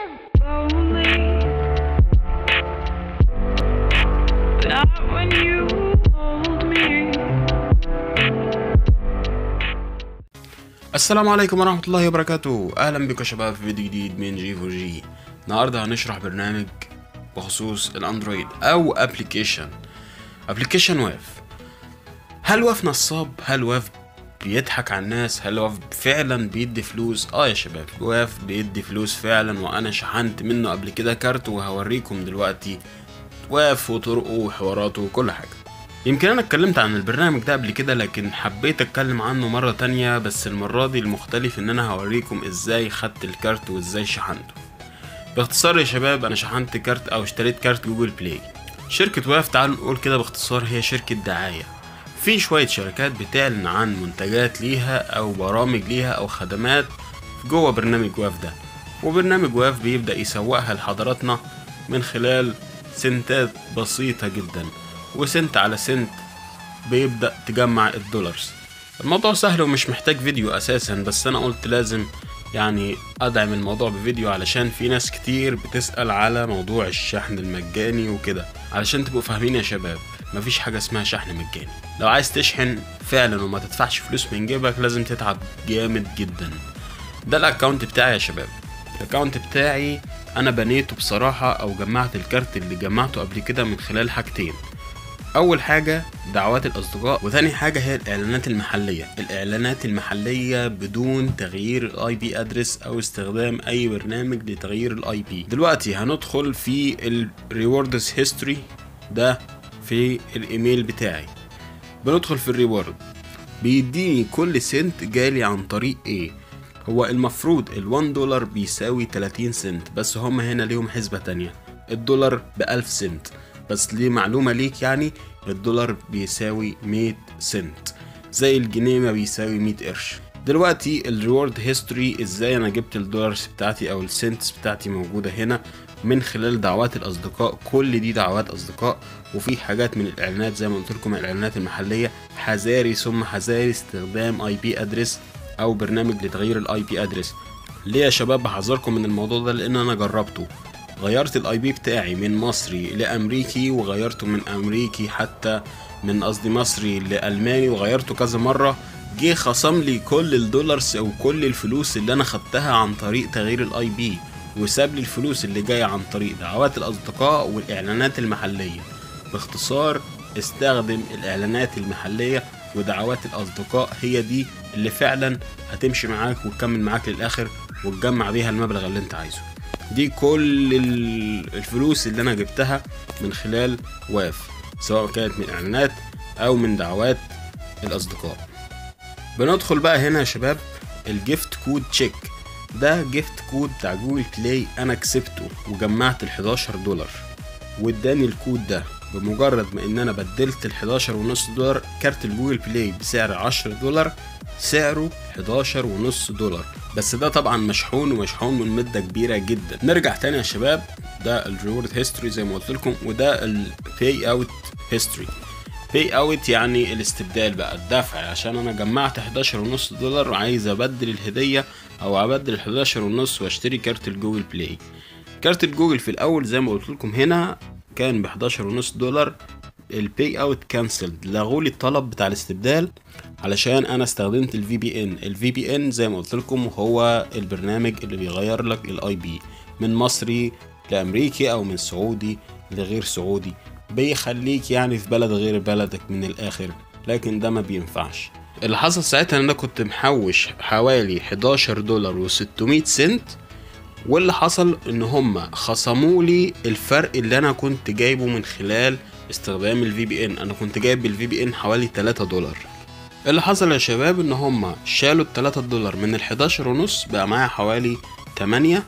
lonely. Not when you hold me. السلام عليكم ورحمة الله وبركاته أهلا بكم يا شباب في فيديو جديد من جي فور جي النهاردة هنشرح برنامج بخصوص الأندرويد أو أبليكيشن أبليكيشن واف هل واف نصاب؟ هل واف بيضحك على الناس؟ هل واف فعلا بيدي فلوس؟ اه يا شباب واف بيدي فلوس فعلا وأنا شحنت منه قبل كده كارت وهوريكم دلوقتي واف وطرقه وحواراته وكل حاجة يمكن انا اتكلمت عن البرنامج ده قبل كده لكن حبيت اتكلم عنه مرة تانية بس المرة دي المختلف ان انا هوريكم ازاي خدت الكارت وازاي شحنته باختصار يا شباب انا شحنت كارت او اشتريت كارت جوجل بلاي شركة واف تعالوا نقول كده باختصار هي شركة دعاية في شوية شركات بتعلن عن منتجات ليها او برامج ليها او خدمات جوه برنامج واف ده وبرنامج واف بيبدأ يسوقها لحضراتنا من خلال سنتات بسيطة جدا وسنت على سنت بيبدأ تجمع الدولارز الموضوع سهل ومش محتاج فيديو أساسا بس أنا قلت لازم يعني أدعم الموضوع بفيديو علشان في ناس كتير بتسأل على موضوع الشحن المجاني وكده علشان تبقوا فاهمين يا شباب مفيش حاجة اسمها شحن مجاني لو عايز تشحن فعلا وما تدفعش فلوس من جيبك لازم تتعب جامد جدا ده الاكونت بتاعي يا شباب الاكونت بتاعي انا بنيته بصراحة او جمعت الكارت اللي جمعته قبل كده من خلال حاجتين اول حاجه دعوات الاصدقاء وثاني حاجه هي الاعلانات المحليه الاعلانات المحليه بدون تغيير الاي بي ادرس او استخدام اي برنامج لتغيير الاي بي دلوقتي هندخل في الريوردز هيستوري ده في الايميل بتاعي بندخل في الريورد بيديني كل سنت جالي عن طريق ايه هو المفروض ال1 دولار بيساوي 30 سنت بس هم هنا ليهم حسبة تانية الدولار بألف سنت بس ليه معلومة ليك يعني الدولار بيساوي 100 سنت زي الجنيه ما بيساوي 100 قرش دلوقتي الريورد هيستوري ازاي انا جبت الدولارز بتاعتي او السنتس بتاعتي موجودة هنا من خلال دعوات الاصدقاء كل دي دعوات اصدقاء وفي حاجات من الاعلانات زي ما قلت لكم الاعلانات المحلية حذاري ثم حذاري استخدام اي بي ادرس او برنامج لتغيير الاي بي ادرس ليه يا شباب بحذركم من الموضوع ده لان انا جربته غيرت الاي بي بتاعي من مصري لامريكي وغيرته من امريكي حتى من قصدي مصري لالماني وغيرته كذا مره جه خصم لي كل الدولارز او كل الفلوس اللي انا خدتها عن طريق تغيير الاي بي وساب لي الفلوس اللي جايه عن طريق دعوات الاصدقاء والاعلانات المحليه باختصار استخدم الاعلانات المحليه ودعوات الاصدقاء هي دي اللي فعلا هتمشي معاك وتكمل معاك للاخر وتجمع بيها المبلغ اللي انت عايزه دي كل ال- الفلوس اللي انا جبتها من خلال واف سواء كانت من اعلانات او من دعوات الاصدقاء بندخل بقى هنا يا شباب الجيفت كود تشيك ده جيفت كود بتاع جوجل بلاي انا كسبته وجمعت ال 11 دولار واداني الكود ده بمجرد ما ان انا بدلت ال 11 ونص دولار كارت الجوجل بلاي بسعر 10 دولار سعره 11 ونص دولار بس ده طبعا مشحون ومشحون من مدة كبيرة جدا نرجع تاني يا شباب ده الريورد هيستوري زي ما قلت لكم وده الباي اوت هيستوري باي اوت يعني الاستبدال بقى الدفع عشان انا جمعت 11 ونص دولار وعايز ابدل الهدية او ابدل ال 11 ونص واشتري كارت الجوجل بلاي كارت الجوجل في الاول زي ما قلت لكم هنا كان ب 11 ونص دولار الباي اوت كانسلد لغوا لي الطلب بتاع الاستبدال علشان انا استخدمت الفي بي ان الفي بي ان زي ما قلت لكم هو البرنامج اللي بيغير لك الاي بي من مصري لامريكي او من سعودي لغير سعودي بيخليك يعني في بلد غير بلدك من الاخر لكن ده ما بينفعش اللي حصل ساعتها ان انا كنت محوش حوالي 11 دولار و600 سنت واللي حصل ان هم خصموا لي الفرق اللي انا كنت جايبه من خلال استخدام الفي بي ان انا كنت جايب بالفي بي ان حوالي 3 دولار اللي حصل يا شباب ان هم شالوا ال 3 دولار من ال 11 ونص بقى معايا حوالي 8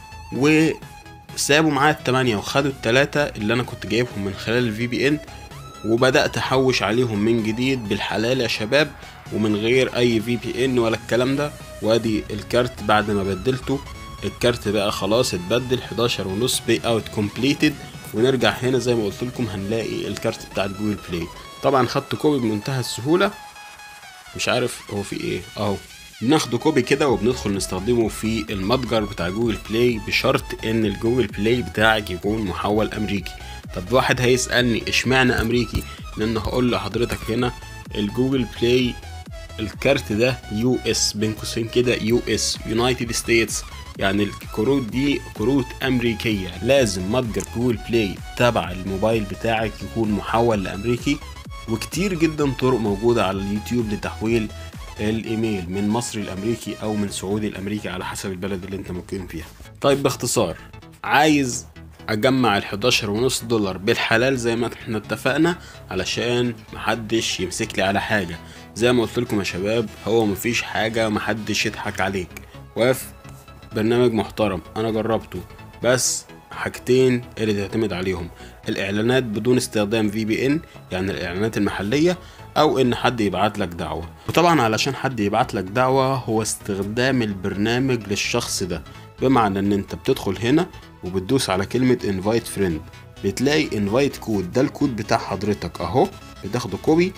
وسابوا معايا ال 8 وخدوا التلاتة اللي انا كنت جايبهم من خلال الفي بي ان وبدأت احوش عليهم من جديد بالحلال يا شباب ومن غير اي في بي ان ولا الكلام ده وادي الكارت بعد ما بدلته الكارت بقى خلاص اتبدل 11 ونص بي اوت كومبليتد ونرجع هنا زي ما قلت لكم هنلاقي الكارت بتاع جوجل بلاي طبعا خدت كوبي بمنتهى السهولة مش عارف هو في ايه اهو بناخده كوبي كده وبندخل نستخدمه في المتجر بتاع جوجل بلاي بشرط ان الجوجل بلاي بتاعك يكون محول امريكي طب واحد هيسالني اشمعنى امريكي لان هقول لحضرتك هنا الجوجل بلاي الكارت ده يو اس بين قوسين كده يو اس يونايتد ستيتس يعني الكروت دي كروت امريكيه لازم متجر جوجل بلاي تبع الموبايل بتاعك يكون محول لامريكي وكتير جدا طرق موجوده على اليوتيوب لتحويل الايميل من مصري الامريكي او من سعودي الامريكي على حسب البلد اللي انت مقيم فيها طيب باختصار عايز اجمع ال 11 ونص دولار بالحلال زي ما احنا اتفقنا علشان محدش يمسك لي على حاجه زي ما قلت لكم يا شباب هو مفيش حاجه محدش يضحك عليك واقف برنامج محترم انا جربته بس حاجتين اللي تعتمد عليهم الاعلانات بدون استخدام في بي ان يعني الاعلانات المحليه او ان حد يبعت لك دعوه وطبعا علشان حد يبعت لك دعوه هو استخدام البرنامج للشخص ده بمعنى ان انت بتدخل هنا وبتدوس على كلمه انفايت فريند بتلاقي انفايت كود ده الكود بتاع حضرتك اهو بتاخده كوبي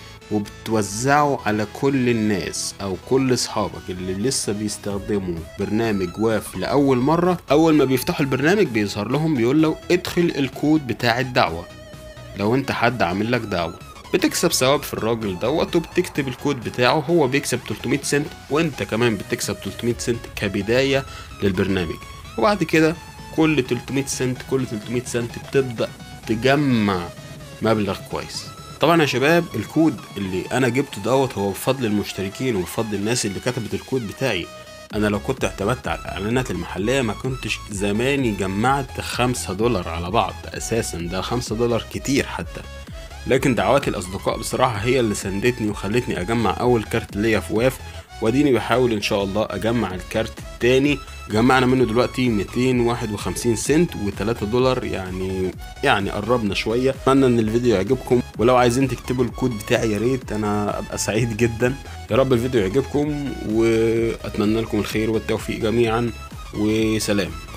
وبتوزعه على كل الناس او كل اصحابك اللي لسه بيستخدموا برنامج واف لاول مره اول ما بيفتحوا البرنامج بيظهر لهم بيقول له ادخل الكود بتاع الدعوه لو انت حد عامل لك دعوه بتكسب ثواب في الراجل دوت وبتكتب الكود بتاعه هو بيكسب 300 سنت وانت كمان بتكسب 300 سنت كبدايه للبرنامج وبعد كده كل 300 سنت كل 300 سنت بتبدا تجمع مبلغ كويس طبعا يا شباب الكود اللي انا جبته دوت هو بفضل المشتركين وبفضل الناس اللي كتبت الكود بتاعي انا لو كنت اعتمدت على الاعلانات المحليه ما كنتش زماني جمعت خمسة دولار على بعض اساسا ده خمسة دولار كتير حتى لكن دعوات الاصدقاء بصراحه هي اللي سندتني وخلتني اجمع اول كارت ليا في واف واديني بحاول ان شاء الله اجمع الكارت التاني جمعنا منه دلوقتي 251 سنت و3 دولار يعني يعني قربنا شويه اتمنى ان الفيديو يعجبكم ولو عايزين تكتبوا الكود بتاعي يا ريت انا ابقى سعيد جدا يا رب الفيديو يعجبكم واتمنى لكم الخير والتوفيق جميعا وسلام